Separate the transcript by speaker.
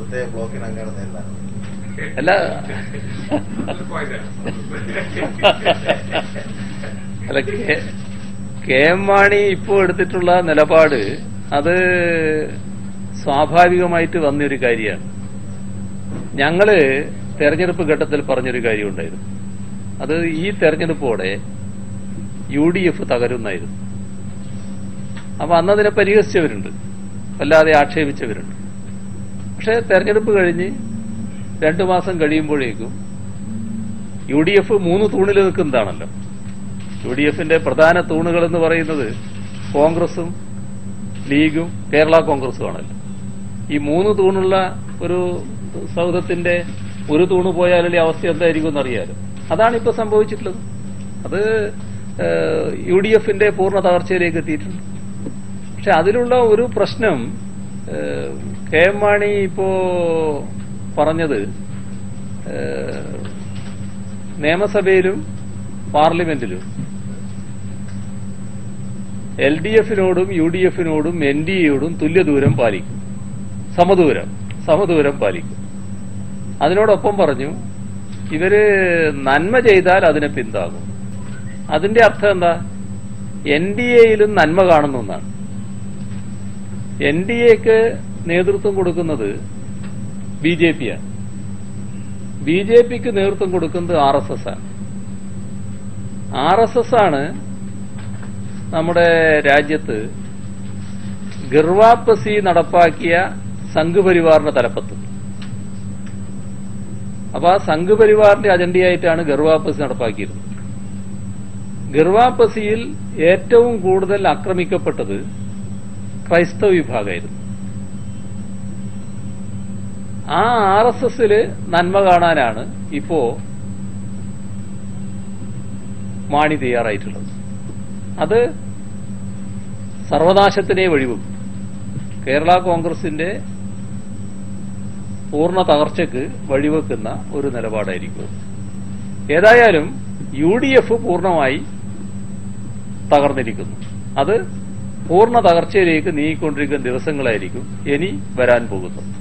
Speaker 1: ഇവിടുത്തെ ബ്ലോക്കിന് അങ്ങനെയാണ് നേരിടാൻ
Speaker 2: അല്ല അല്ല കെ കെ എം മാണി ഇപ്പോൾ എടുത്തിട്ടുള്ള നിലപാട് അത് സ്വാഭാവികമായിട്ട് വന്നൊരു കാര്യമാണ് ഞങ്ങള് തെരഞ്ഞെടുപ്പ് ഘട്ടത്തിൽ പറഞ്ഞൊരു കാര്യമുണ്ടായിരുന്നു അത് ഈ തെരഞ്ഞെടുപ്പോടെ യു ഡി എഫ് തകരുന്നായിരുന്നു അപ്പൊ അന്നതിനെ പരിഹസിച്ചവരുണ്ട് വല്ലാതെ ആക്ഷേപിച്ചവരുണ്ട് പക്ഷെ തെരഞ്ഞെടുപ്പ് കഴിഞ്ഞ് രണ്ടു മാസം കഴിയുമ്പോഴേക്കും യു ഡി എഫ് മൂന്ന് തൂണിൽ നിൽക്കുന്നതാണല്ലോ യു ഡി എഫിന്റെ പ്രധാന തൂണുകൾ എന്ന് പറയുന്നത് കോൺഗ്രസും ലീഗും കേരള കോൺഗ്രസും ആണല്ലോ ഈ മൂന്ന് തൂണുള്ള ഒരു സൗധത്തിന്റെ ഒരു തൂണ് പോയാലുള്ള അവസ്ഥ എന്തായിരിക്കും എന്നറിയാലോ അതാണ് ഇപ്പൊ സംഭവിച്ചിട്ടുള്ളത് അത് യു ഡി എഫിന്റെ പൂർണ്ണ തകർച്ചയിലേക്ക് എത്തിയിട്ടുണ്ട് പക്ഷെ അതിലുള്ള ഒരു പ്രശ്നം ഏഹ്, കെ എം മാണി ഇപ്പോ പറഞ്ഞത് ഏഹ്, നിയമസഭയിലും പാർലമെന്റിലും എൽ ഡി എഫിനോടും യു ഡി എഫിനോടും എൻ ഡി എയോടും തുല്യദൂരം പാലിക്കും സമദൂരം സമദൂരം പാലിക്കും അതിനോടൊപ്പം പറഞ്ഞു ഇവര് നന്മ ചെയ്താൽ അതിനെ പിന്താകും അതിന്റെ അർത്ഥം എന്താ എൻ ഡി എയിലും നന്മ കാണുന്നു എന്നാണ് എൻ ഡി എക്ക് നേതൃത്വം കൊടുക്കുന്നത് ബി ജെ പി ആണ് ബി ജെ പിക്ക് നേതൃത്വം കൊടുക്കുന്നത് ആർ എസ് എസ് ആണ് ആർ എസ് എസ് ആണ് നമ്മുടെ രാജ്യത്ത് ഗർവാപ്പസി നടപ്പാക്കിയ സംഘപരിവാറിന്റെ തലപ്പത്ത് അപ്പൊ ആ സംഘപരിവാറിന്റെ അജണ്ടയായിട്ടാണ് ഗർവാപ്പസി നടപ്പാക്കിയിരുന്നത് ഗർവാപ്പസിയിൽ ഏറ്റവും കൂടുതൽ ആക്രമിക്കപ്പെട്ടത് ക്രൈസ്തവ വിഭാഗമായിരുന്നു ആ ആർ എസ് എസില് നന്മ കാണാനാണ് ഇപ്പോ മാണി തയ്യാറായിട്ടുള്ളത് അത് സർവനാശത്തിനെ വഴിവെക്കും കേരള കോൺഗ്രസിന്റെ പൂർണ്ണ തകർച്ചയ്ക്ക് വഴിവെക്കുന്ന ഒരു നിലപാടായിരിക്കും ഏതായാലും യു ഡി എഫ് പൂർണ്ണമായി തകർന്നിരിക്കുന്നു അത് പൂർണ്ണ തകർച്ചയിലേക്ക് നീങ്ങിക്കൊണ്ടിരിക്കുന്ന ദിവസങ്ങളായിരിക്കും ഇനി വരാൻ പോകുന്നത്